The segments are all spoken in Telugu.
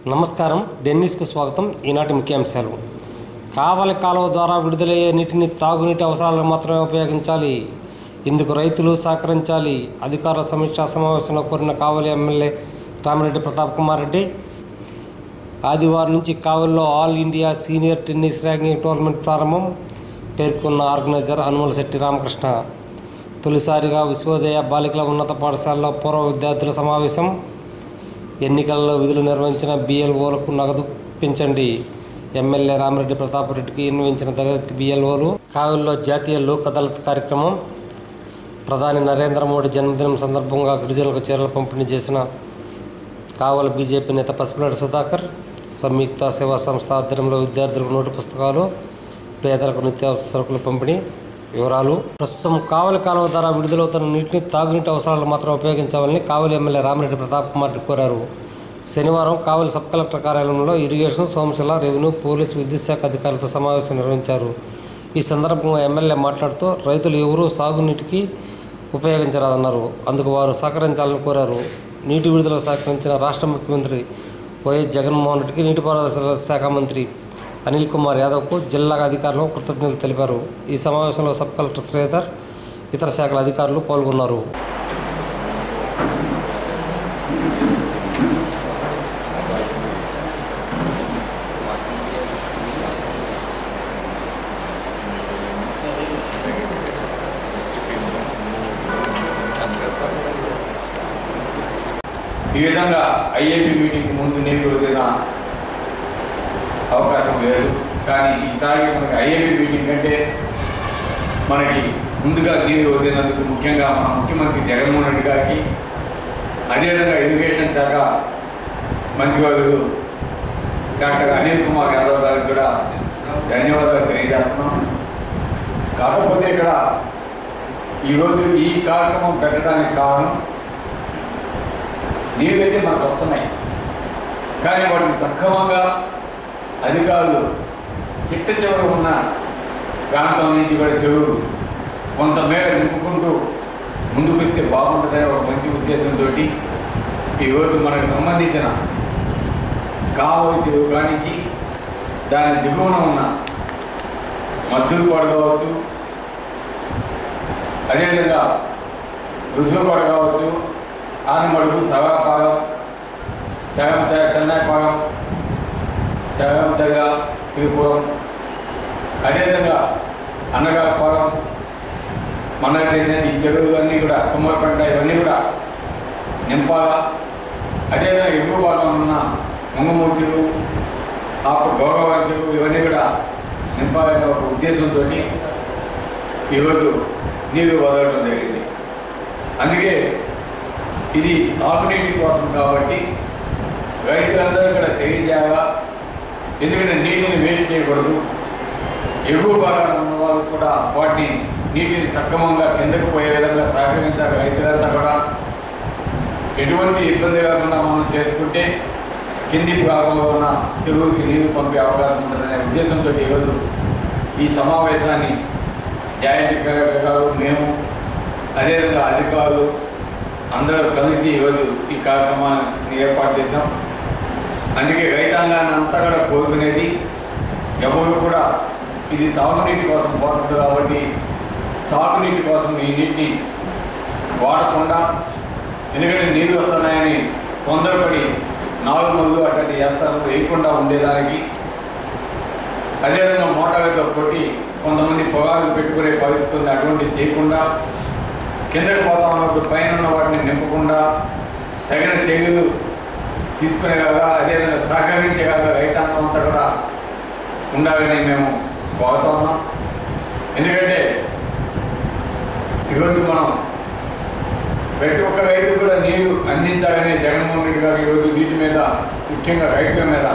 నమస్కారం డెన్నిస్కు స్వాగతం ఈనాటి ముఖ్యాంశాలు కావలి కాలువ ద్వారా విడుదలయ్యే నీటిని తాగునీటి అవసరాలకు మాత్రమే ఉపయోగించాలి ఇందుకు రైతులు సహకరించాలి అధికారుల సమీక్షా సమావేశంలో కోరిన కావలి ఎమ్మెల్యే రామిరెడ్డి ప్రతాప్ కుమార్ రెడ్డి ఆదివారం నుంచి కావలిలో all India senior tennis ranking tournament ప్రారంభం పేర్కొన్న ఆర్గనైజర్ హనుమల శెట్టి రామకృష్ణ తొలిసారిగా విశ్వోదయ బాలికల ఉన్నత పాఠశాలలో పూర్వ విద్యార్థుల సమావేశం ఎన్నికలలో విధులు నిర్వహించిన బిఎల్ఓలకు నగదు పెంచండి ఎమ్మెల్యే రామిరెడ్డి ప్రతాప్ రెడ్డికి నిర్వహించిన తరగతి బిఎల్ఓలు కావలిలో జాతీయ లోక్ అదాలత్ కార్యక్రమం ప్రధాని నరేంద్ర మోడీ జన్మదినం సందర్భంగా గిరిజనులకు చీరలు పంపిణీ చేసిన కావలి బీజేపీ నేత పసుపులేటి సుధాకర్ సంయుక్త సేవా సంస్థ ఆధ్వర్యంలో విద్యార్థులకు నోటు పుస్తకాలు పేదలకు నిత్యావసర సరుకుల పంపిణీ వివరాలు ప్రస్తుతం కావలి కాలువ ద్వారా విడుదలవుతున్న నీటిని తాగునీటి అవసరాలకు మాత్రం ఉపయోగించాలని కావలి ఎమ్మెల్యే రామిరెడ్డి ప్రతాప్ కుమార్ రెడ్డి కోరారు శనివారం కావలి సబ్ కలెక్టర్ కార్యాలయంలో ఇరిగేషన్ సోమశిల రెవెన్యూ పోలీస్ విద్యుత్ శాఖ అధికారులతో సమావేశం నిర్వహించారు ఈ సందర్భంగా ఎమ్మెల్యే మాట్లాడుతూ రైతులు ఎవరూ సాగునీటికి ఉపయోగించరాదన్నారు అందుకు వారు సహకరించాలని కోరారు నీటి విడుదల సహకరించిన రాష్ట్ర ముఖ్యమంత్రి వైఎస్ జగన్మోహన్ రెడ్డికి నీటిపారుదల శాఖ మంత్రి అనిల్ కుమార్ యాదవ్కు జిల్లా అధికారులు కృతజ్ఞతలు తెలిపారు ఈ సమావేశంలో సబ్ కలెక్టర్ శ్రీధర్ ఇతర శాఖల అధికారులు పాల్గొన్నారు ఈ విధంగా ఐఏపీ మీటింగ్ ముందు నీరు వదిలిన అవకాశం లేదు కానీ ఈసారి మనకి ఐఏపీ మీటింగ్ కంటే మనకి ముందుగా నీరు వదిలినందుకు ముఖ్యంగా మన ముఖ్యమంత్రి జగన్మోహన్ రెడ్డి గారికి అదేవిధంగా ఇరిగేషన్ శాఖ మంత్రివర్యులు డాక్టర్ అనిల్ కుమార్ యాదవ్ గారికి కూడా ధన్యవాదాలు తెలియజేస్తున్నాం కాకపోతే ఇక్కడ ఈరోజు ఈ కార్యక్రమం పెట్టడానికి కారణం నీళ్ళైతే మనకు వస్తున్నాయి కానీ వాటిని సక్రమంగా అధికారులు చిట్ట చివరి ఉన్న ప్రాంతం నుంచి కూడా చెరువు కొంతమేర నింపుకుంటూ ముందుకు వస్తే బాగుంటుందనే ఒక మంచి ఉద్దేశంతో ఈరోజు మనకు సంబంధించిన కావలి చెరువు కానించి దాని దిగువన ఉన్న మద్దూరుపాడు కావచ్చు అదేవిధంగా రుజువుపాడు కావచ్చు ఆనమడుగు సగాపాలెం సగం చెన్నైపాలెం సగం చెగ శ్రీపురం అదేవిధంగా అన్నగారపాలెం మన ఈ చెరువులన్నీ కూడా తుమ్మపంట ఇవన్నీ కూడా నింపాల అదేవిధంగా ఎగువ భాగం ఉన్న ముంగమూర్తులు ఆపు గౌరవంతులు ఇవన్నీ కూడా నింపాలనే ఒక ఉద్దేశంతో ఈరోజు నీరు వదలడం జరిగింది అందుకే ఇది తాగునీటి కోసం కాబట్టి రైతులందరూ కూడా తెలియజేయాలా ఎందుకంటే నీటిని వేస్ట్ చేయకూడదు ఎగువ భాగాన ఉన్న వాళ్ళు కూడా వాటిని నీటిని సక్రమంగా కిందకు పోయే విధంగా సహకరించాలి రైతులంతా కూడా ఎటువంటి ఇబ్బంది కాకుండా మనం చేసుకుంటే కింది భాగంలో ఉన్న చెరువుకి నీరు పంపే అవకాశం ఉంటుందనే ఉద్దేశంతో ఈరోజు ఈ సమావేశాన్ని జాయింట్ కలెక్టర్ గారు మేము అదేవిధంగా అధికారులు అందరూ కలిసి ఈరోజు ఈ కార్యక్రమాన్ని ఏర్పాటు చేశాం అందుకే రైతాంగాన్ని అంతా కూడా కోరుకునేది ఎవరు కూడా ఇది తాగునీటి కోసం పోతుంది కాబట్టి సాగునీటి కోసం ఈ నీటిని వాడకుండా ఎందుకంటే నీరు వస్తున్నాయని తొందరపడి నాలుగు మందు అటువంటి వేస్తారు వేయకుండా ఉండేదానికి అదేవిధంగా మోటార్లతో కొట్టి కొంతమంది పొగాకు పెట్టుకునే పరిస్థితి ఉంది అటువంటి చేయకుండా కిందకి పోతా ఉన్నప్పుడు పైన ఉన్న వాటిని నింపకుండా తగిన చర్యలు తీసుకునే కదా అదేవిధంగా సహకరించే కదా రైతాంగం అంతా కూడా ఉండాలని మేము కోరుతా ఉన్నాం ఎందుకంటే ఈరోజు మనం ప్రతి ఒక్క రైతు కూడా నీరు అందించాలని జగన్మోహన్ రెడ్డి గారు ఈరోజు వీటి మీద ముఖ్యంగా రైతుల మీద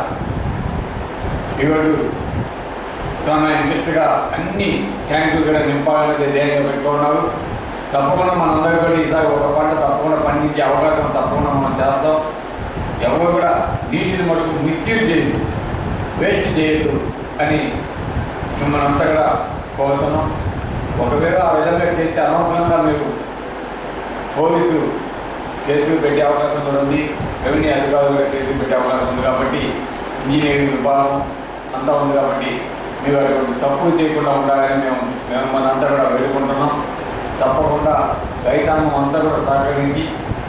ఈరోజు చాలా ఇంట్రెస్ట్గా అన్ని ట్యాంకులు కూడా నింపాలనేది ధ్యేయంగా పెట్టుకున్నారు తప్పకుండా మనందరూ కూడా ఈసారి ఒక పంట తప్పకుండా పండించే అవకాశం తప్పకుండా మనం చేస్తాం ఎవరు కూడా నీటిని మటుకు మిస్యూజ్ చేయదు వేస్ట్ చేయొద్దు అని మిమ్మల్ని అంతా కూడా కోరుతున్నాం ఒకవేళ ఆ విధంగా చేస్తే అనవసరంగా మీరు పోలీసు కేసులు పెట్టే అవకాశం కూడా ఉంది రెవెన్యూ అధికారులు కూడా కేసులు పెట్టే అవకాశం ఉంది కాబట్టి ఇంజనీరింగ్ విభాగం అంతా ఉంది కాబట్టి మీరు అటువంటి తప్పు చేయకుండా ఉండాలని మేము మేము మనంతా కూడా వేడుకుంటున్నాం తప్పకుండా రైతాంగం అంతా కూడా సహకరించి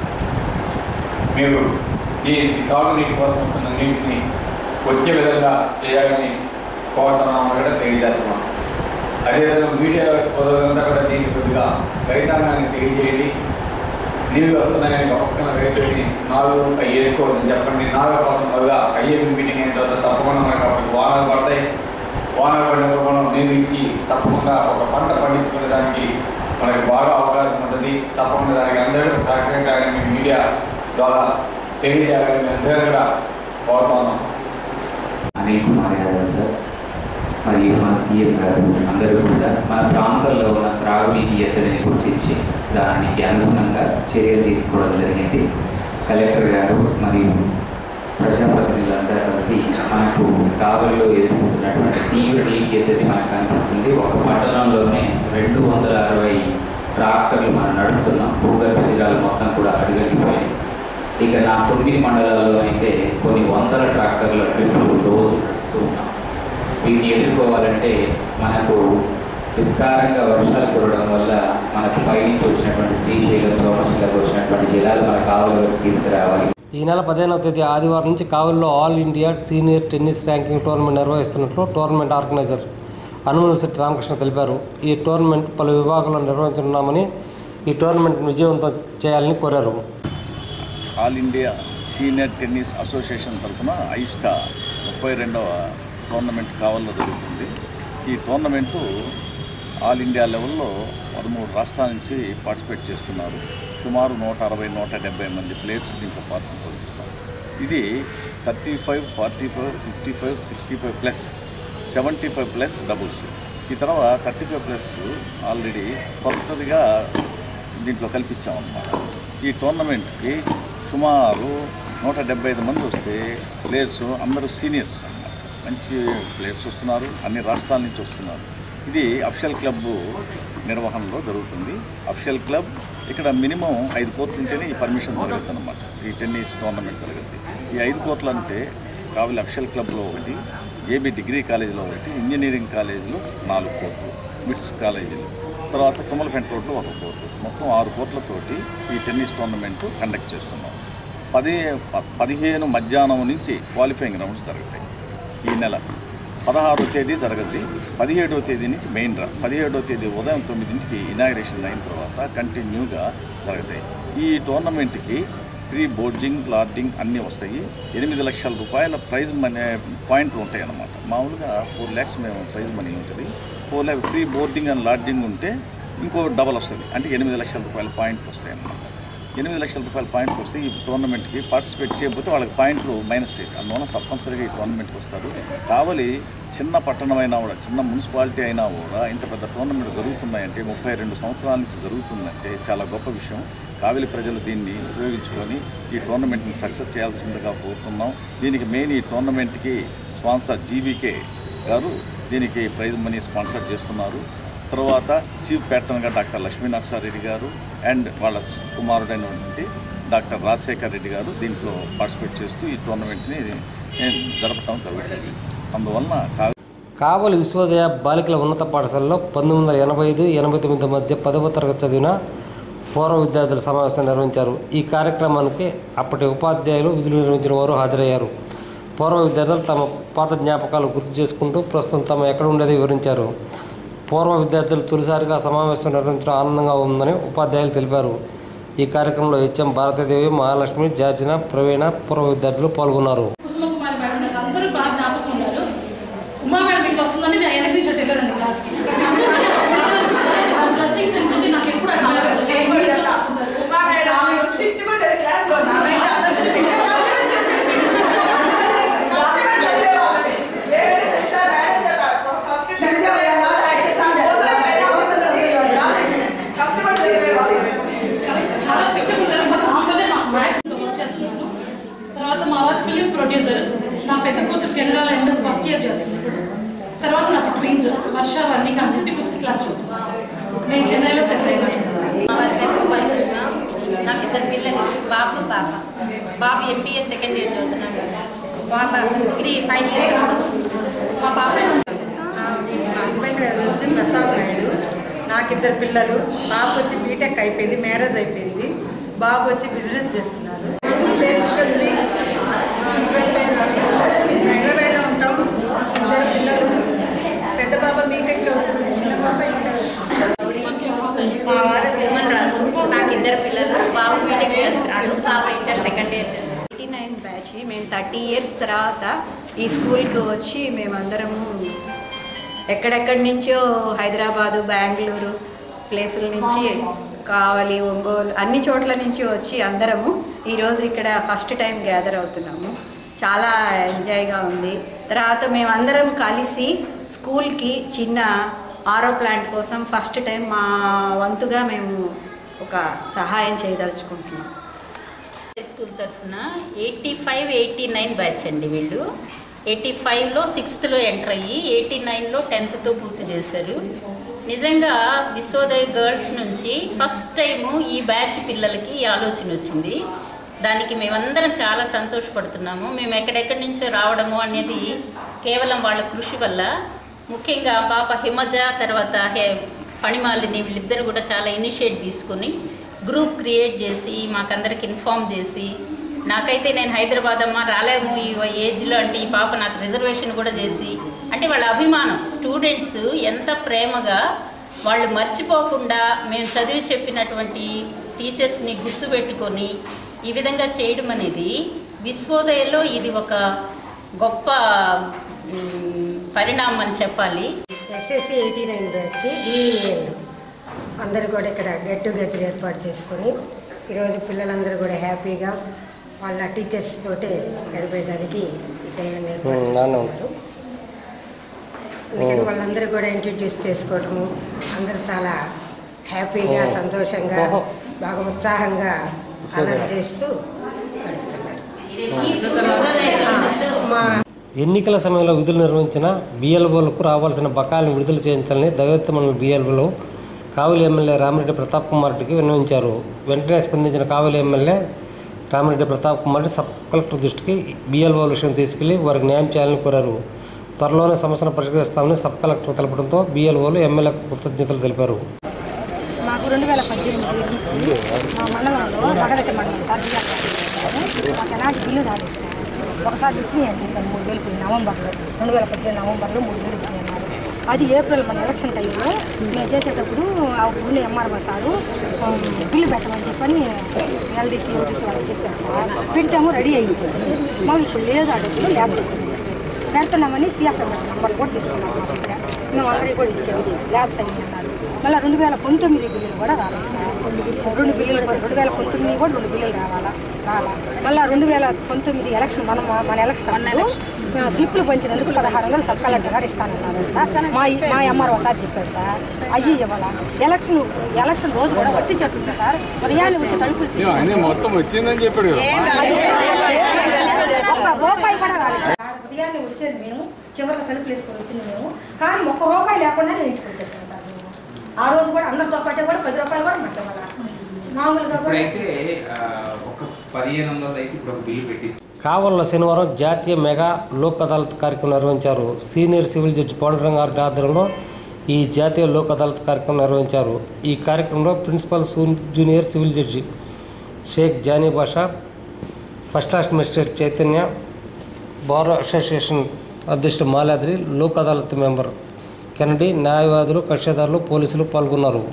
మీరు ఈ తాగునీటి కోసం వస్తున్న నీటిని వచ్చే విధంగా చేయాలని కోరుతున్నామని కూడా తెలియజేస్తున్నాం అదేవిధంగా మీడియా సోదరులంతా కూడా దీన్ని కొద్దిగా రైతాంగానికి తెలియజేయండి నీళ్ళు వస్తున్నాయని పక్కన రైతుని నాలుగు అవి వేసుకోవద్దని చెప్పండి నాలుగు పక్కనగా అయ్యే మీటింగ్ అయిన తర్వాత తప్పకుండా మనకి అప్పుడు వానలు పడతాయి వానలు పడినప్పుడు మనం నీళ్ళు ఇచ్చి తప్పకుండా ఒక పంట పండించుకునే దానికి మనకి బాగా అవకాశం ఉంటుంది తప్పకుండా దానికి అందరూ సహకరించాలని మీడియా ద్వారా తెలియజేయాలని మేము అందరూ కూడా కోరుతున్నాం అనిల్ కుమార్ యాదవ్ సార్ మరియు మన సీఎం గారు అందరూ కూడా మన ప్రాంతంలో ఉన్న త్రాగునీటి ఎద్దడిని గుర్తించి దానికి అనుగుణంగా చర్యలు తీసుకోవడం జరిగింది కలెక్టర్ గారు మరియు ప్రజాప్రతినిధులందరూ కలిసి మనకు కావలిలో ఎదుర్కొంటున్నటువంటి తీవ్ర నీటి ఎద్దడి మనకు కనిపిస్తుంది ఒక పట్టణంలోనే రెండు వందల అరవై ట్రాక్టర్లు మనం నడుపుతున్నాం భూగర్భ జిల్లాలు మొత్తం కూడా అడుగడిపోయాయి ఇక నా తొమ్మిది మండలాల్లో అయితే కొన్ని వందల ట్రాక్టర్ల ట్రిప్పులు రోజు నడుస్తూ ఉన్నాం వీటిని ఎదుర్కోవాలంటే మనకు విస్తారంగా వర్షాలు కురవడం వల్ల మనకు పైనుంచి వచ్చినటువంటి శ్రీశైలం సోమశిలకు వచ్చినటువంటి జలాలు మన కావలిలోకి తీసుకురావాలి ఈ నెల పదిహేనవ తేదీ ఆదివారం నుంచి కావలిలో all India senior tennis ranking tournament నిర్వహిస్తున్నట్లు టోర్నమెంట్ ఆర్గనైజర్ అనుమల శెట్టి రామకృష్ణ తెలిపారు ఈ టోర్నమెంట్ పలు విభాగాల్లో నిర్వహించనున్నామని ఈ టోర్నమెంట్ విజయవంతం చేయాలని కోరారు all India senior tennis association తరఫున ఐస్టా ముప్పై రెండవ టోర్నమెంట్ కావల్లో జరుగుతుంది ఈ టోర్నమెంటు ఆల్ ఇండియా లెవెల్లో పదమూడు రాష్ట్రాల నుంచి పార్టిసిపేట్ చేస్తున్నారు సుమారు నూట అరవై నూట డెబ్బై మంది ప్లేయర్స్ దీంట్లో పాల్గొంటున్నారు ఇది thirty five forty five fifty five sixty five plus seventy five plus doubles ఈ తర్వాత థర్టీ ఫైవ్ ప్లస్ ఆల్రెడీ కొత్తదిగా దీంట్లో కల్పించామన్నమాట ఈ టోర్నమెంట్కి సుమారు నూట డెబ్బై ఐదు మంది వస్తే ప్లేయర్స్ అందరూ సీనియర్స్ అన్నమాట మంచి ప్లేయర్స్ వస్తున్నారు అన్ని రాష్ట్రాల నుంచి వస్తున్నారు ఇది అఫిషియల్ క్లబ్ నిర్వహణలో జరుగుతుంది అఫిషియల్ క్లబ్ ఇక్కడ మినిమం ఐదు కోట్లు ఉంటేనే ఈ పర్మిషన్ జరుగుతుంది అనమాట ఈ టెన్నిస్ టోర్నమెంట్ జరుగుతుంది ఈ ఐదు కోట్లు అంటే కావలి అఫిషియల్ క్లబ్లో ఒకటి జేబీ డిగ్రీ కాలేజీలో ఒకటి ఇంజనీరింగ్ కాలేజీలో నాలుగు కోట్లు మిడ్స్ కాలేజీలో తర్వాత తుమ్మలపెంట రోడ్లో ఒక కోర్టు మొత్తం ఆరు కోట్లతోటి ఈ టెన్నిస్ టోర్నమెంట్ కండక్ట్ చేస్తున్నాం పది ప- పదిహేను మధ్యాహ్నం నుంచి క్వాలిఫైయింగ్ రౌండ్స్ జరుగుతాయి ఈ నెల పదహారో తేదీ జరగద్ది పదిహేడవ తేదీ నుంచి మెయిన్ రా పదిహేడవ తేదీ ఉదయం తొమ్మిదింటికి ఇనాగ్రేషన్ అయిన తర్వాత కంటిన్యూగా జరుగుతాయి ఈ టోర్నమెంట్కి ఫ్రీ బోర్డింగ్ లాడ్జింగ్ అన్నీ వస్తాయి ఎనిమిది లక్షల రూపాయల ప్రైజ్ మనీ పాయింట్లు ఉంటాయి అన్నమాట మామూలుగా ఫోర్ ల్యాక్స్ మేము ప్రైజ్ మనీ ఉంటుంది four lakh free boarding and lodging ఉంటే ఇంకో డబల్ వస్తుంది అంటే ఎనిమిది లక్షల రూపాయల పాయింట్లు వస్తాయి అన్నమాట ఎనిమిది లక్షల రూపాయల పాయింట్లు వస్తే ఈ టోర్నమెంట్కి పార్టిసిపేట్ చేయకపోతే వాళ్ళకి పాయింట్లు మైనస్ అయ్యి అందువల్ల తప్పనిసరిగా ఈ టోర్నమెంట్కి వస్తారు కావలి చిన్న పట్టణం అయినా కూడా చిన్న మున్సిపాలిటీ అయినా కూడా ఇంత పెద్ద టోర్నమెంట్ జరుగుతున్నాయంటే ముప్పై రెండు సంవత్సరాల నుంచి జరుగుతుందంటే చాలా గొప్ప విషయం కావలి ప్రజలు దీన్ని ఉపయోగించుకొని ఈ టోర్నమెంట్ని సక్సెస్ చేయాల్సిందిగా కోరుతున్నాం దీనికి మెయిన్ ఈ టోర్నమెంట్కి స్పాన్సర్ జీవీకే గారు దీనికి ప్రైజ్ మనీ స్పాన్సర్ చేస్తున్నారు తర్వాత చీఫ్ ప్యాటర్న్గా డాక్టర్ లక్ష్మీ నరసారెడ్డి గారు అండ్ వాళ్ళ కుమారుడైనటువంటి డాక్టర్ రాజశేఖర్ రెడ్డి గారు దీంట్లో పార్టిసిపేట్ చేస్తూ ఈ టోర్నమెంట్ని జరపడం జరుగుతుంది అందువలన కా కావలి విశ్వోదయ బాలికల ఉన్నత పాఠశాలలో పంతొమ్మిది వందల ఎనభై ఐదు ఎనభై తొమ్మిది మధ్య పదవ తరగతి చదివిన పూర్వ విద్యార్థుల సమావేశం నిర్వహించారు ఈ కార్యక్రమానికి అప్పటి ఉపాధ్యాయులు విధులు నిర్వహించిన వారు హాజరయ్యారు పూర్వ విద్యార్థులు తమ పాత జ్ఞాపకాలు గుర్తు చేసుకుంటూ ప్రస్తుతం తమ ఎక్కడ ఉండేది వివరించారు పూర్వ విద్యార్థులు తొలిసారిగా సమావేశం నిర్వహించడం ఆనందంగా ఉందని ఉపాధ్యాయులు తెలిపారు ఈ కార్యక్రమంలో హెచ్ఎం భారతీదేవి మహాలక్ష్మి జార్జిన ప్రవీణ పూర్వ విద్యార్థులు పాల్గొన్నారు కుసుమ కుమారి మేడం నాకు అందరూ బాగా జ్ఞాపకం ఉన్నారు ఉమా మేడం మీకు వస్తుందని నేను వెనక నుంచి వెళ్ళాను క్లాస్కి డ్రెస్సింగ్ సెన్స్ అంటే నాకు ఎప్పుడు అర్థం చాలా ఇష్టం. చాలా స్ట్రిక్ట్ ఉంటారు బట్ నా వల్లే నాకు మ్యాథ్స్ వర్క్ చేస్తున్నాను తర్వాత మా వారి ఫిలిం ప్రొడ్యూసర్ నా పెద్ద కూతురు కెనడాలో ఎంఎస్ ఫస్ట్ ఇయర్ చేస్తుంది ఇప్పుడు తర్వాత నాకు ట్విన్స్ వర్ష వర్ణిక అని చెప్పి ఫిఫ్త్ క్లాస్ నేను చెన్నైలో సెటిల్ అయినాను మా వారి పేరు గోపాల్ కృష్ణ నాకు ఇద్దరు పిల్లలు బాబు పాప బాబు ఎంబీఏ సెకండ్ ఇయర్ చదువుతున్నాడు మా డిగ్రీ ఫైనల్ ఇయర్ మా పాప నా హస్బెండ్ గారు వచ్చి ప్రసాద్ నాయుడు నాకు ఇద్దరు పిల్లలు బాబు వచ్చి బీటెక్ అయిపోయింది మ్యారేజ్ అయిపోయింది బాబు వచ్చి బిజినెస్ చేస్తున్నారు పేరు ఉషశ్రీ మా హస్బెండ్ పేరు రవి. హైదరాబాద్లో ఉంటాం ఇద్దరు పిల్లలు పెద్ద బాబా బీటెక్ చదువుతుంది చిన్న బాబా ఇంటర్ మా వారు తిరుమల రాజు నాకు ఇద్దరు పిల్లలు బాబు బీటెక్ చేస్తున్నాడు పాప ఇంటర్ సెకండ్ ఇయర్ చేస్తున్నాడు ఎయిటీ నైన్ బ్యాచ్ మేము థర్టీ ఇయర్స్ తర్వాత ఈ స్కూల్కి వచ్చి మేమందరము ఎక్కడెక్కడి నుంచో హైదరాబాదు బెంగళూరు ప్లేసుల నుంచి కావలి ఒంగోలు అన్ని చోట్ల నుంచి వచ్చి అందరము ఈరోజు ఇక్కడ ఫస్ట్ టైం గ్యాదర్ అవుతున్నాము చాలా ఎంజాయ్గా ఉంది తర్వాత మేమందరం కలిసి స్కూల్కి చిన్న ఆరో ప్లాంట్ కోసం ఫస్ట్ టైం మా వంతుగా మేము ఒక సహాయం చేయదలుచుకుంటున్నాం స్కూల్ తరఫున eighty five eighty nine batch అండి వీళ్ళు ఎయిటీ ఫైవ్లో సిక్స్త్లో ఎంటర్ అయ్యి ఎయిటీ నైన్లో టెన్త్తో పూర్తి చేశారు నిజంగా విశ్వోదయ గర్ల్స్ నుంచి ఫస్ట్ టైము ఈ బ్యాచ్ పిల్లలకి ఈ ఆలోచన వచ్చింది దానికి మేమందరం చాలా సంతోషపడుతున్నాము మేము ఎక్కడెక్కడి నుంచో రావడము అనేది కేవలం వాళ్ళ కృషి వల్ల ముఖ్యంగా పాప హిమజ తర్వాత హే ఫణిమాలిని వీళ్ళిద్దరు కూడా చాలా ఇనిషియేట్ తీసుకుని గ్రూప్ క్రియేట్ చేసి మాకందరికి ఇన్ఫామ్ చేసి నాకైతే నేను హైదరాబాద్ అమ్మ రాలేము ఈ ఏజ్లో అంటే ఈ పాప నాకు రిజర్వేషన్ కూడా చేసి అంటే వాళ్ళ అభిమానం స్టూడెంట్స్ ఎంత ప్రేమగా వాళ్ళు మర్చిపోకుండా మేము చదివి చెప్పినటువంటి టీచర్స్ని గుర్తుపెట్టుకొని ఈ విధంగా చేయడం అనేది విశ్వోదయలో ఇది ఒక గొప్ప మ్, పరిణామం అని చెప్పాలి ఎస్ఎస్సి ఎయిటీ నైన్ బ్యాచ్ డిఈఎల్ అందరూ కూడా ఇక్కడ గెట్ టుగెదర్ ఏర్పాటు చేసుకొని ఈరోజు పిల్లలందరూ కూడా హ్యాపీగా వాళ్ళ టీచర్స్ తోటే గడిపేదానికి ఈ టైంని ఏర్పాటు ఉమ్, నాన్న. చేసుకున్నారు అందుకని వాళ్ళందరూ కూడా ఇంట్రడ్యూస్ చేసుకోవడము అందరూ చాలా హ్యాపీగా సంతోషంగా బాగా ఉత్సాహంగా అలర్ట్ చేస్తూ గడుపుతున్నారు మా ఎన్నికల సమయంలో విధులు నిర్వహించిన బిఎల్ఓలకు రావాల్సిన బకాయిలను విడుదల చేయించాలని దగత్త మండలి బిఎల్ఓలు కావలి ఎమ్మెల్యే రామిరెడ్డి ప్రతాప్ కుమార్ రెడ్డికి విన్నవించారు వెంటనే స్పందించిన Kavali MLA Ramireddy Pratap Kumar Reddy sub collector దృష్టికి బిఎల్ఓ విషయం తీసుకెళ్లి వారికి న్యాయం చేయాలని కోరారు త్వరలోనే సమస్యను పరిష్కరిస్తామని సబ్ కలెక్టర్ తెలపడంతో బిఎల్ఓలు ఎమ్మెల్యేకు కృతజ్ఞతలు తెలిపారు మాకు రెండు వేల పద్దెనిమిది నుంచి మా మండలంలో మగదైతే మండలం సార్ జిల్లా మాకు ఎలాంటి బిల్లు రాలేదు సార్ ఒకసారి ఇచ్చినాయి అని చెప్పాను మూడు వేలు పోయి నవంబర్లో రెండు వేల పద్దెనిమిది నవంబర్లో మూడు వేలు ఇచ్చినాయి అన్నారు అది ఏప్రిల్ మన ఎలక్షన్ టైంలో మేము చేసేటప్పుడు ఆ ఊళ్ళో ఎంఆర్ఓ సారు ఆ, బిల్లు పెట్టమని చెప్పని ఎల్డీసీ ఓటీసీ వాళ్ళకి చెప్పారు సార్ పెట్టాము రెడీ అయింది మాకు ఇప్పుడు లేదు ఆ డబ్బులు ల్యాబ్ పెడుతున్నామని సిఎఫ్ఎంఎస్ నెంబర్ కూడా తీసుకున్నాం మా దగ్గర మేము అందరికీ కూడా ఇచ్చాము ల్యాబ్స్ అయ్యి అన్నారు మళ్ళీ రెండు వేల పంతొమ్మిది బిల్లులు కూడా రావాలి సార్ రెండు బిల్లులు రెండు వేల పంతొమ్మిది కూడా రెండు బిల్లులు రావాలా రాలా మళ్ళీ రెండు వేల పంతొమ్మిది ఎలక్షన్ మనం మన ఎలక్షన్ అప్పుడు మేము స్లిప్లు పంచినందుకు పదహారు వందలు సబ్ కలెక్టర్ గారు ఇస్తానన్నారు మా మా ఎంఆర్ఓ సార్ చెప్పాడు సార్ అయ్యి ఇవ్వాలా ఎలక్షన్ ఎలక్షన్ రోజు కూడా వట్టి చేస్తుంది సార్ ఉదయాన్నే వచ్చి తలుపులు తీసి అన్నీ మొత్తం వచ్చిందని చెప్పాడు ఒక్క రూపాయి కూడా రాలేదు సార్. ఉదయాన్నే వచ్చేది మేము చివరిలో తలుపులు వేసుకొని వచ్చింది మేము కానీ ఒక్క రూపాయి లేకుండా నేను ఇంటికి వచ్చేసాను సార్ మేము ఆ రోజు కూడా అందరితో పాటే కూడా పది రూపాయలు కూడా మాకు ఇవ్వాలి మామూలుగా కూడా ఇప్పుడైతే ఆ, ఒక పదిహేను వందలు అయితే ఇప్పుడు ఒక బిల్లు పెట్టిస్తాం కావల్లో శనివారం జాతీయ మెగా లోక్ అదాలత్ కార్యక్రమం నిర్వహించారు సీనియర్ సివిల్ జడ్జి పాండురంగ గారి ఆధ్వర్యంలో ఈ జాతీయ లోక్ అదాలత్ కార్యక్రమం నిర్వహించారు ఈ కార్యక్రమంలో ప్రిన్సిపల్ సూ- junior civil judge Shaik Jani Basha first class magistrate Chaitanya bar association అధ్యక్షుడు మాలాద్రి లోక్ అదాలత్ మెంబర్ కెనడి న్యాయవాదులు కక్షదారులు పోలీసులు పాల్గొన్నారు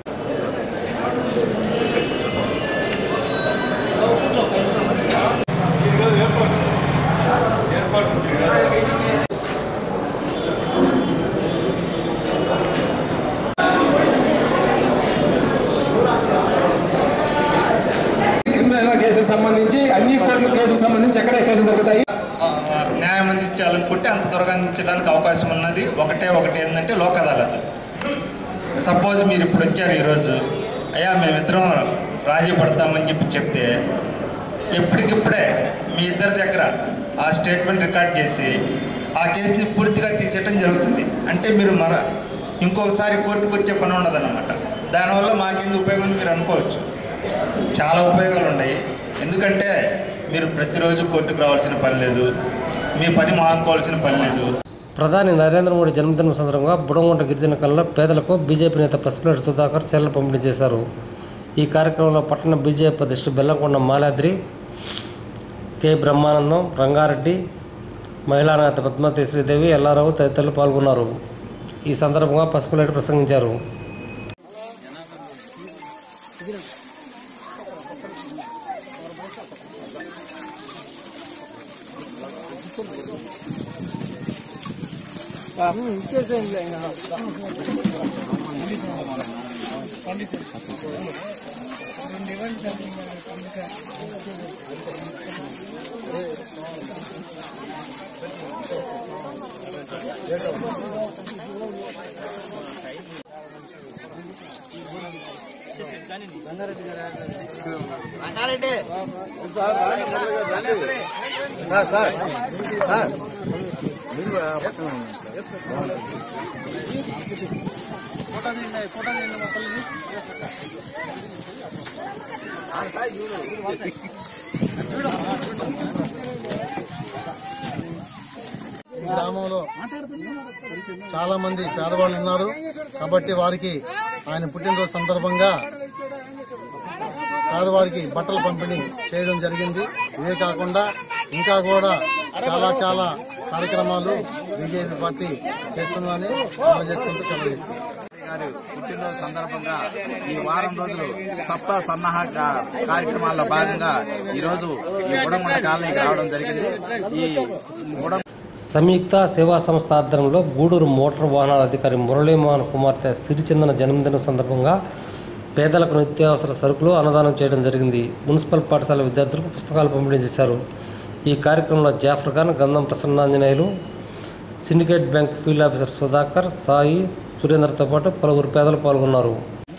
క్రిమినల్ కేసులకు సంబంధించి అన్ని కోర్టుల కేసులకు సంబంధించి ఎక్కడ కేసులు జరుగుతాయి న్యాయం అందించాలనుకుంటే అంత త్వరగా అందించడానికి అవకాశం ఉన్నది ఒకటే ఒకటి ఏంటంటే లోక్ అదాలత్ సపోజ్ మీరు ఇప్పుడు వచ్చారు ఈరోజు అయ్యా మేమిద్దరం రాజీ పడతామని చెప్పి చెప్తే ఎప్పటికిప్పుడే మీ ఇద్దరి దగ్గర ఆ స్టేట్మెంట్ రికార్డ్ చేసి ఆ కేసుని పూర్తిగా తీసేయటం జరుగుతుంది అంటే మీరు మర ఇంకొకసారి కోర్టుకు వచ్చే పని ఉండదన్నమాట దానివల్ల మాకేంది ఉపయోగం అని మీరు అనుకోవచ్చు చాలా ఉపయోగాలు ఉన్నాయి ఎందుకంటే మీరు ప్రతిరోజు కోర్టుకు రావాల్సిన పని లేదు మీ పని మానుకోవాల్సిన పని లేదు ప్రధాని నరేంద్ర మోడీ జన్మదినం సందర్భంగా బుడంగుంట గిరిజన కళలో పేదలకు బీజేపీ నేత పసుపులేటి సుధాకర్ చీరలు పంపిణీ చేశారు ఈ కార్యక్రమంలో పట్టణ బీజేపీ అధ్యక్షుడు బెల్లంకొండ మాలాద్రి కె బ్రహ్మానందం రంగారెడ్డి మహిళా నేత పద్మావతి శ్రీదేవి ఎల్లారావు తదితరులు పాల్గొన్నారు ఈ సందర్భంగా పసుపులేటి ప్రసంగించారు ఈ గ్రామంలో చాలా మంది పేదవాళ్ళు ఉన్నారు కాబట్టి వారికి ఆయన పుట్టినరోజు సందర్భంగా పేదవారికి బట్టలు పంపిణీ చేయడం జరిగింది ఇవే కాకుండా ఇంకా కూడా చాలా చాలా కార్యక్రమాలు బీజేపీ పార్టీ చేస్తుందని చేసుకుంటూ సెలవు తీసుకుంటాం గారి పుట్టినరోజు సందర్భంగా ఈ వారం రోజులు సప్తా సన్నాహ కా- కార్యక్రమాల్లో భాగంగా ఈ రోజు ఈ గుడంగుంట కాలనీకి రావడం జరిగింది ఈ గుడం సంయుక్త సేవా సంస్థ ఆధ్వర్యంలో గూడూరు మోటార్ వాహనాల అధికారి మురళీమోహన్ కుమార్తె సిరిచందన జన్మదినం సందర్భంగా పేదలకు నిత్యావసర సరుకులు అన్నదానం చేయడం జరిగింది మున్సిపల్ పాఠశాల విద్యార్థులకు పుస్తకాలు పంపిణీ చేశారు ఈ కార్యక్రమంలో Jafar Khan Gandham Prasannanjaneyulu syndicate bank field officer Sudhakar Sai సురేందర్తో పాటు పలువురు పేదలు పాల్గొన్నారు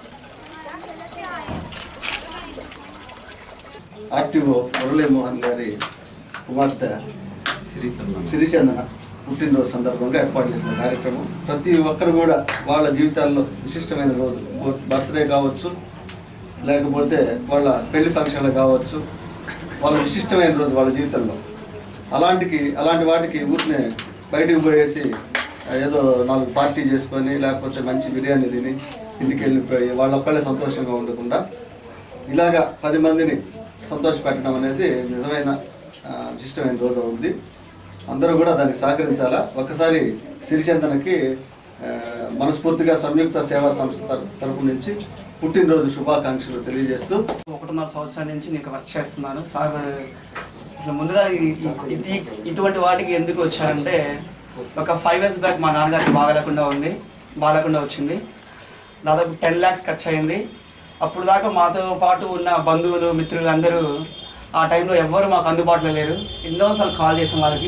ఆర్టీఓ మురళీమోహన్ గారి కుమార్తె సిరిచందన పుట్టినరోజు సందర్భంగా ఏర్పాటు చేసిన కార్యక్రమం ప్రతి ఒక్కరు కూడా వాళ్ళ జీవితాల్లో విశిష్టమైన రోజు బర్త్డే కావచ్చు లేకపోతే వాళ్ళ పెళ్లి ఫంక్షన్లు కావచ్చు వాళ్ళ విశిష్టమైన రోజు వాళ్ళ జీవితంలో అలాంటికి అలాంటి వాటికి ఊరినే బయటికి పోయేసి ఏదో నాలుగు పార్టీ చేసుకొని లేకపోతే మంచి బిర్యానీ తిని ఇంటికి వెళ్ళిపోయి వాళ్ళ ఒక్కళ్ళే సంతోషంగా ఉండకుండా ఇలాగా పది మందిని సంతోషపెట్టడం అనేది నిజమైన ఆ, విశిష్టమైన రోజు ఉంది అందరూ కూడా దానికి సహకరించాలా ఒకసారి సిరిచందనకి ఆ, మనస్ఫూర్తిగా సంయుక్త సేవా సంస్థ తర- తరపు నుంచి పుట్టినరోజు శుభాకాంక్షలు తెలియజేస్తూ ఒకటిన్నర సంవత్సరాల నుంచి నేను వర్క్ చేస్తున్నాను సార్ అసలు ముందుగా ఈ- ఈ- ఈ- ఇటువంటి వాటికి ఎందుకు వచ్చానంటే ఒక ఫైవ్ ఇయర్స్ బ్యాక్ మా నాన్నగారికి బాగాలేకుండా ఉంది బాగాలేకుండా వచ్చింది దాదాపు టెన్ ల్యాక్స్ ఖర్చు అయింది అప్పుడు దాకా మాతో పాటు ఉన్న బంధువులు మిత్రులు అందరూ ఆ టైంలో ఎవ్వరు మాకు అందుబాటులో లేరు ఎన్నోసార్లు కాల్ చేసాం వాళ్ళకి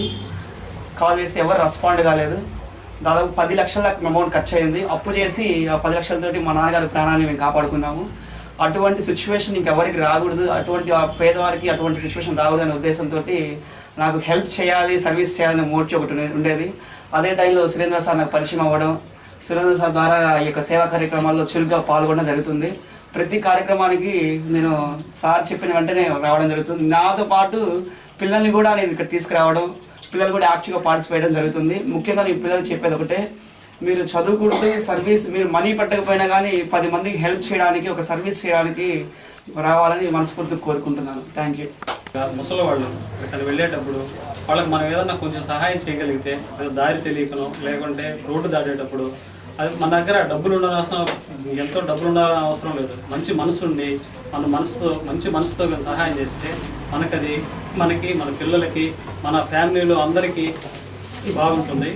కాల్ చేసి ఎవరు రెస్పాండ్ కాలేదు దాదాపు పది లక్షల దాకా అమౌంట్ ఖర్చు అయింది అప్పు చేసి ఆ పది లక్షలతోటి మా నాన్నగారి ప్రాణాన్ని మేము కాపాడుకున్నాము అటువంటి సిచ్యువేషన్ ఇంకెవరికి రాకూడదు అటువంటి ఆ పేదవారికి అటువంటి సిచ్యువేషన్ రాకూడదు అనే ఉద్దేశంతో నాకు హెల్ప్ చేయాలి సర్వీస్ చేయాలనే మోటివ్ ఒకటి ఉండే- ఉండేది అదే టైంలో సురేంద్ర సార్ నాకు పరిచయం అవ్వడం సురేంద్ర సార్ ద్వారా ఈ యొక్క సేవా కార్యక్రమాల్లో చురుగ్గా పాల్గొనడం జరుగుతుంది ప్రతి కార్యక్రమానికి నేను సార్ చెప్పిన వెంటనే రావడం జరుగుతుంది నాతో పాటు పిల్లల్ని కూడా నేను ఇక్కడ తీసుకురావడం పిల్లలు కూడా యాక్టివ్గా పార్టిసిపేట్ చేయడం జరుగుతుంది ముఖ్యంగా నేను పిల్లలు చెప్పేది ఒకటే మీరు చదువుకుంటూ సర్వీస్ మీరు మనీ పెట్టకపోయినా కానీ పది మందికి హెల్ప్ చేయడానికి ఒక సర్వీస్ చేయడానికి రావాలని మనస్ఫూర్తిగా కోరుకుంటున్నాను థ్యాంక్ యూ ముసలి వాళ్ళు ఇక్కడ వెళ్ళేటప్పుడు వాళ్ళకి మనం ఏదన్నా కొంచెం సహాయం చేయగలిగితే అది దారి తెలియకనో లేకుంటే రోడ్డు దాటేటప్పుడు అది మన దగ్గర డబ్బులు ఉండాలని అవసరం ఎంతో డబ్బులు ఉండాలని అవసరం లేదు మంచి మనసు ఉండి మన మనసుతో మంచి మనసుతో కనుక సహాయం చేస్తే మనకది మనకి మన పిల్లలకి మన ఫ్యామిలీలో అందరికీ బాగుంటుంది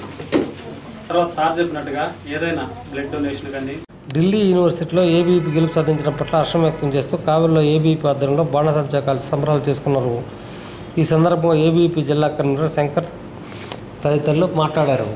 తర్వాత సార్ చెప్పినట్టుగా ఏదైనా బ్లడ్ డొనేషన్ కానీ ఢిల్లీ యూనివర్సిటీలో ఏబీపీ గెలుపు సాధించడం పట్ల హర్షం వ్యక్తం చేస్తూ కావలిలో ఏబీపీ ఆధ్వర్యంలో బాణసంచా కాల్చి సంబరాలు చేసుకున్నారు ఈ సందర్భంగా ఏబీపీ జిల్లా కన్వీనర్ శంకర్ తదితరులు మాట్లాడారు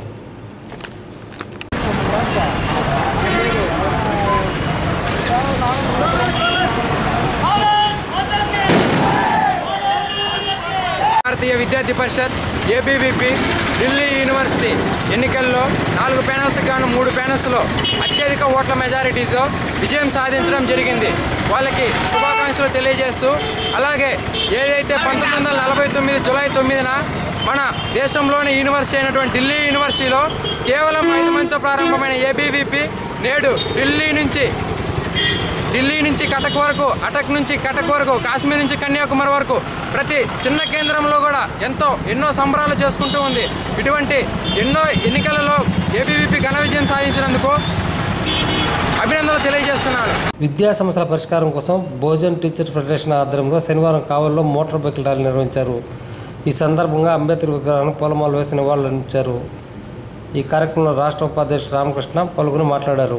భారతీయ విద్యార్థి పరిషత్ ఏబీవీపీ ఢిల్లీ యూనివర్సిటీ ఎన్నికల్లో నాలుగు ప్యానల్స్ గాను మూడు ప్యానల్స్లో అత్యధిక ఓట్ల మెజారిటీతో విజయం సాధించడం జరిగింది వాళ్ళకి శుభాకాంక్షలు తెలియజేస్తూ అలాగే ఏదైతే పంతొమ్మిది వందల నలభై తొమ్మిది జూలై తొమ్మిదిన మన దేశంలోని యూనివర్సిటీ అయినటువంటి ఢిల్లీ యూనివర్సిటీలో కేవలం ఐదు మందితో ప్రారంభమైన ఏబీవీపీ నేడు ఢిల్లీ నుంచి ఢిల్లీ నుంచి కటక్ వరకు అటక్ నుంచి కటక్ వరకు కాశ్మీర్ నుంచి కన్యాకుమారి వరకు ప్రతి చిన్న కేంద్రంలో కూడా ఎంతో ఎన్నో సంబరాలు చేసుకుంటూ ఉంది ఇటువంటి ఎన్నో ఎన్నికలలో ఏబీవీపీ ఘన విజయం సాధించినందుకు అభినందనలు తెలియజేస్తున్నాను విద్యా సమస్యల పరిష్కారం కోసం భోజన్ టీచర్ ఫెడరేషన్ ఆధ్వర్యంలో శనివారం కావల్లో మోటార్ బైకుల ర్యాలీ నిర్వహించారు ఈ సందర్భంగా అంబేద్కర్ విగ్రహాన్ని పూలమాల వేసి నివాళులర్పించారు ఈ కార్యక్రమంలో రాష్ట్ర ఉపాధ్యక్షుడు రామకృష్ణ పలువురు మాట్లాడారు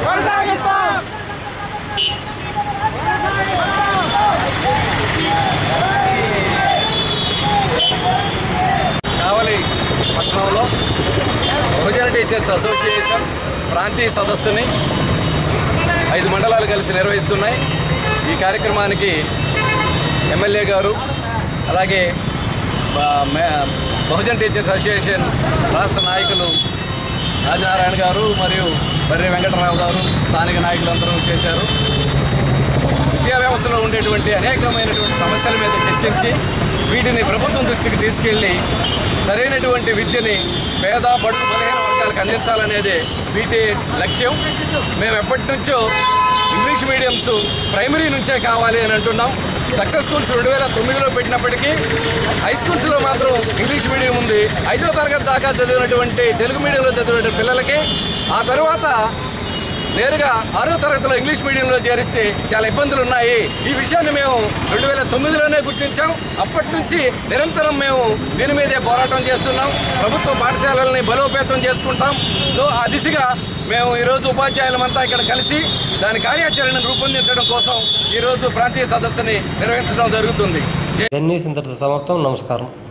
కావలి పట్టణంలో బహుజన టీచర్స్ అసోసియేషన్ ప్రాంతీయ సదస్సుని ఐదు మండలాలు కలిసి నిర్వహిస్తున్నాయి ఈ కార్యక్రమానికి ఎమ్మెల్యే గారు అలాగే బ- మే- బహుజన్ టీచర్స్ అసోసియేషన్ రాష్ట్ర నాయకులు రాజనారాయణ గారు మరియు బర్రె వెంకటరావు గారు స్థానిక నాయకులందరూ చేశారు విద్యా వ్యవస్థలో ఉండేటువంటి అనేకమైనటువంటి సమస్యల మీద చర్చించి వీటిని ప్రభుత్వం దృష్టికి తీసుకెళ్ళి సరైనటువంటి విద్యని పేద బడుగు బలహీన వర్గాలకు అందించాలనేదే వీటి లక్ష్యం మేము ఎప్పటి నుంచో ఇంగ్లీష్ మీడియంస్ ప్రైమరీ నుంచే కావాలి అని అంటున్నాం సక్సెస్ స్కూల్స్ రెండు వేల తొమ్మిదిలో పెట్టినప్పటికీ హై స్కూల్స్లో మాత్రం ఇంగ్లీష్ మీడియం ఉంది ఐదో తరగతి దాకా చదివినటువంటి తెలుగు మీడియంలో చదివినటువంటి పిల్లలకి ఆ తర్వాత నేరుగా ఆరో తరగతిలో ఇంగ్లీష్ మీడియంలో చేరిస్తే చాలా ఇబ్బందులు ఉన్నాయి ఈ విషయాన్ని మేము రెండు వేల తొమ్మిదిలోనే గుర్తించాం అప్పటి నుంచి నిరంతరం మేము దీని మీదే పోరాటం చేస్తున్నాం ప్రభుత్వ పాఠశాలల్ని బలోపేతం చేసుకుంటాం సో ఆ దిశగా మేము ఈరోజు ఉపాధ్యాయులమంతా ఇక్కడ కలిసి దాని కార్యాచరణను రూపొందించడం కోసం ఈరోజు ప్రాంతీయ సదస్సుని నిర్వహించడం జరుగుతుంది ఎన్ని ఇంతటితో సమాప్తం నమస్కారం